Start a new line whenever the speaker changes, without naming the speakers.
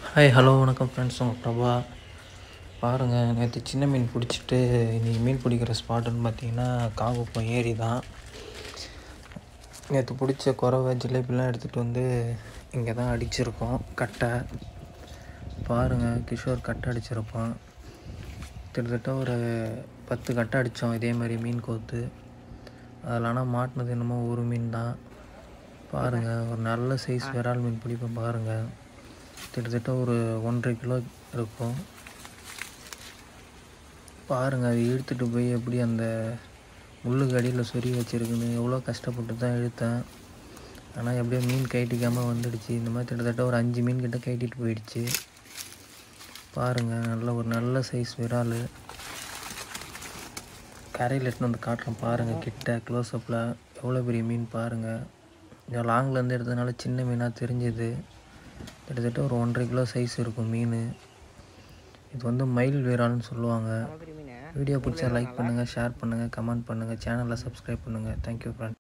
hi hello வணக்கம் friends உங்கள் பிரபா பாருங்கள் நேற்று சின்ன மீன் பிடிச்சிட்டு இன்றைக்கி மீன் பிடிக்கிற ஸ்பாட்டுன்னு பார்த்தீங்கன்னா காங்குப்பம் ஏரி தான் நேற்று பிடிச்ச குறவை ஜிலேபிலாம் எடுத்துகிட்டு வந்து இங்கே தான் அடிச்சிருக்கோம் கட்டை பாருங்கள் கிஷோர் கட்டை அடிச்சிருப்பான் கிட்டத்தட்ட ஒரு பத்து கட்டை அடித்தோம் இதே மாதிரி மீன் கோத்து அதில் ஆனால் மாட்டினது என்னமோ ஒரு மீன் தான் பாருங்கள் ஒரு நல்ல சைஸ் விரால் மீன் பிடிப்போம் பாருங்கள் கிட்டத்தட்ட ஒரு ஒன்றரை கிலோ இருக்கும் பாருங்கள் அது இழுத்துட்டு போய் எப்படி அந்த முள்ளுக்கு அடியில் சொறி வச்சுருக்குன்னு எவ்வளோ கஷ்டப்பட்டு தான் இழுத்தேன் ஆனால் எப்படியோ மீன் கைட்டிக்காமல் வந்துடுச்சு இந்த மாதிரி கிட்டத்தட்ட ஒரு அஞ்சு மீன் கிட்ட கைட்டிட்டு போயிடுச்சு பாருங்கள் நல்ல ஒரு நல்ல சைஸ் விரால் கரையில் எடுத்துன்னு வந்து காட்டுறேன் பாருங்கள் கிட்ட க்ளோஸ்அப்பில் எவ்வளோ பெரிய மீன் பாருங்கள் இந்த லாங்லேருந்து எடுத்ததுனால சின்ன மீனாக தெரிஞ்சுது கிட்டத்தட்ட ஒரு ஒன்றரை கிலோ சைஸ் இருக்கும் மீன் இது வந்து மயில் வீரால்னு சொல்லுவாங்க வீடியோ பிடிச்சா லைக் பண்ணுங்கள் ஷேர் பண்ணுங்கள் கமெண்ட் பண்ணுங்கள் சேனலை சப்ஸ்கிரைப் பண்ணுங்கள் தேங்க்யூ ஃப்ரெண்ட்